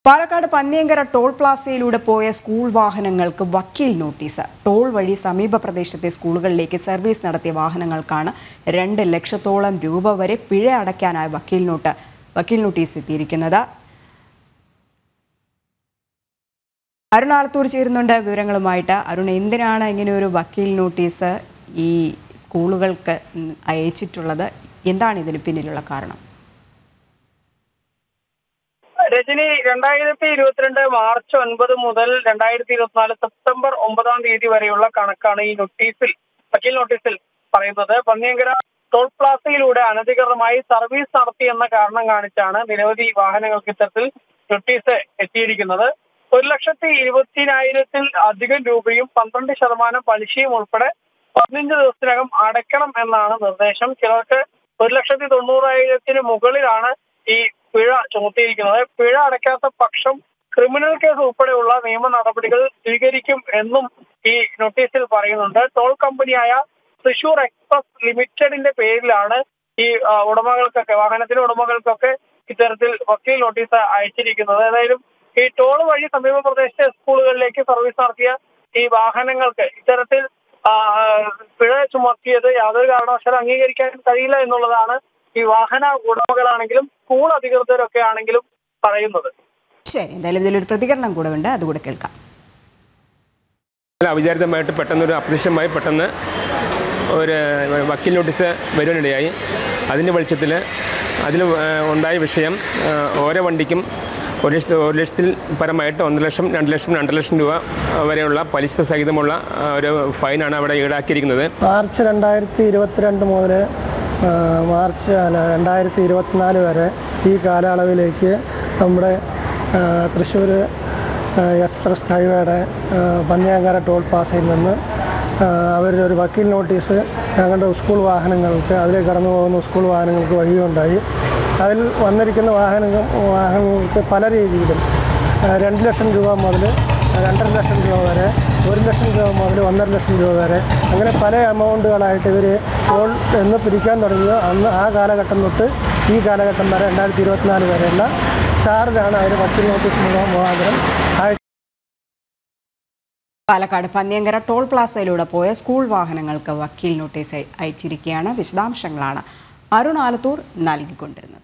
Palakkad Panniyankara toll പ്ലാസയിലൂടെ പോയ school വാഹനങ്ങൾക്ക് വക്കീൽ നോട്ടീസ് ടോൾ വഴി സമീപ പ്രദേശത്തെ സ്കൂളുകളിലേക്ക് സർവീസ് നടത്തിയ വാഹനങ്ങൾക്കാണ് രണ്ട് ലക്ഷത്തോളം രൂപ വരെ പിഴ അടയ്ക്കാനായി വക്കീൽ നോട്ട് വക്കീൽ നോട്ടീസ് എത്തിയിരിക്കുന്നത് അരുൺ ആലത്തൂർ ചേരുന്നുണ്ട് വിവരങ്ങളുമായിട്ട് അരുൺ എന്തിനാണ് ഇങ്ങനെ ഒരു വക്കീൽ നോട്ടീസ് ഈ സ്കൂളുകൾക്ക് അയച്ചിട്ടുള്ളത് എന്താണ് ഇതിന് പിന്നിലുള്ള കാരണം രജനി രണ്ടായിരത്തി ഇരുപത്തിരണ്ട് മാർച്ച് ഒൻപത് മുതൽ രണ്ടായിരത്തി ഇരുപത്തിനാല് സെപ്റ്റംബർ ഒമ്പതാം തീയതി വരെയുള്ള കണക്കാണ് ഈ നോട്ടീസിൽ വക്കീൽ നോട്ടീസിൽ പറയുന്നത് പന്നിയങ്കര ടോൾ പ്ലാസയിലൂടെ അനധികൃതമായി സർവീസ് നടത്തി എന്ന കാരണം കാണിച്ചാണ് നിരവധി വാഹനങ്ങൾക്ക് ഇത്തരത്തിൽ നോട്ടീസ് എത്തിയിരിക്കുന്നത് ഒരു ലക്ഷത്തി ഇരുപത്തിനായിരത്തിൽ അധികം രൂപയും പന്ത്രണ്ട് ശതമാനം പലിശയും ഉൾപ്പെടെ പതിനഞ്ച് ദിവസത്തിനകം അടയ്ക്കണം എന്നാണ് നിർദ്ദേശം ചിലർക്ക് ഒരു ലക്ഷത്തി തൊണ്ണൂറായിരത്തിന് മുകളിലാണ് ഈ പിഴ ചുമത്തിയിരിക്കുന്നത് പിഴ അടയ്ക്കാത്ത പക്ഷം ക്രിമിനൽ കേസ് ഉൾപ്പെടെയുള്ള നിയമ നടപടികൾ സ്വീകരിക്കും എന്നും ഈ നോട്ടീസിൽ പറയുന്നുണ്ട് ടോൾ കമ്പനിയായ തൃശൂർ എക്സ്പ്രസ് ലിമിറ്റഡിന്റെ പേരിലാണ് ഈ ആ, ഉടമകൾക്കൊക്കെ വാഹനത്തിന്റെ ഉടമകൾക്കൊക്കെ ഇത്തരത്തിൽ വക്കീൽ നോട്ടീസ് അയച്ചിരിക്കുന്നത് ഏതായാലും ഈ ടോൾ വഴി സമീപ പ്രദേശത്തെ സ്കൂളുകളിലേക്ക് സർവീസ് നടത്തിയ ഈ വാഹനങ്ങൾക്ക് ഇത്തരത്തിൽ ആ, പിഴ ചുമത്തിയത് യാതൊരു കാരണവശാലും അംഗീകരിക്കാൻ കഴിയില്ല എന്നുള്ളതാണ് ഈ വാഹന ഉടമകളാണെങ്കിലും സ്കൂൾ അധികൃതരൊക്കെ ആണെങ്കിലും പറയുന്നത് ശരി എന്തായാലും ഇതിലൊരു പ്രതികരണം കൂടെ ഉണ്ട് അതുകൂടെ കേൾക്കാം അവിചാരിതമായിട്ട് പെട്ടെന്നൊരു അപ്രതീക്ഷിതമായി പെട്ടെന്ന് ഒരു വക്കീൽ നോട്ടീസ് വരുവാനിടയായി അതിൻ്റെ വെളിച്ചത്തിൽ അതിൽ ഉണ്ടായ വിഷയം ആ, ഓരോ വണ്ടിക്കും ഒരു ലക്ഷത്തി ഒരു ലക്ഷത്തിൽ പരമായിട്ട് ഒന്നര ലക്ഷം രണ്ട് ലക്ഷം രണ്ടര ലക്ഷം രൂപ വരെയുള്ള പലിശ സഹിതമുള്ള ആ, ഒരു ഫൈനാണ് അവിടെ ഈടാക്കിയിരിക്കുന്നത് മാർച്ച് രണ്ടായിരത്തി ഇരുപത്തിരണ്ട് മുതൽ ആ, മാർച്ച് അല്ല രണ്ടായിരത്തി ഇരുപത്തിനാല് വരെ ഈ കാലയളവിലേക്ക് നമ്മുടെ ആ, തൃശ്ശൂർ ആ, എക്സ്പ്രസ് ഹൈവേയുടെ ആ, പന്നിയാങ്കര ടോൾ പ്ലാസയിൽ നിന്ന് ആ, അവരുടെ ഒരു വക്കീൽ നോട്ടീസ് ഞങ്ങളുടെ സ്കൂൾ വാഹനങ്ങൾക്ക് അതിലെ കടന്നു പോകുന്ന സ്കൂൾ വാഹനങ്ങൾക്ക് വഴിയുണ്ടായി അതിൽ വന്നിരിക്കുന്ന വാഹനങ്ങൾ വാഹനങ്ങൾക്ക് പല രീതിയിലും ആ, രണ്ട് ലക്ഷം രൂപ മുതൽ രണ്ടര ലക്ഷം രൂപ വരെ ഒരു ലക്ഷം രൂപ മുതൽ ഒന്നര ലക്ഷം രൂപ വരെ അങ്ങനെ പല എമൗണ്ടുകളായിട്ട് ഇവർ ടോൾ എന്ന് പിരിക്കാൻ തുടങ്ങിയോ അന്ന് ആ കാലഘട്ടം തൊട്ട് ഈ കാലഘട്ടം വരെ രണ്ടായിരത്തി ഇരുപത്തിനാല് വരെയുള്ള ചാർജാണ് അതിന് വക്കീൽ നോട്ടീസ് മുഖാ- മുഖാന്തരം അയച്ചത് പാലക്കാട് പന്നിയങ്കര ടോൾ പ്ലാസയിലൂടെ പോയ സ്കൂൾ വാഹനങ്ങൾക്ക് വക്കീൽ നോട്ടീസ് അയച്ചിരിക്കുകയാണ് വിശദാംശങ്ങളാണ് അരുൺ ആലത്തൂർ നൽകിക്കൊണ്ടിരുന്നത്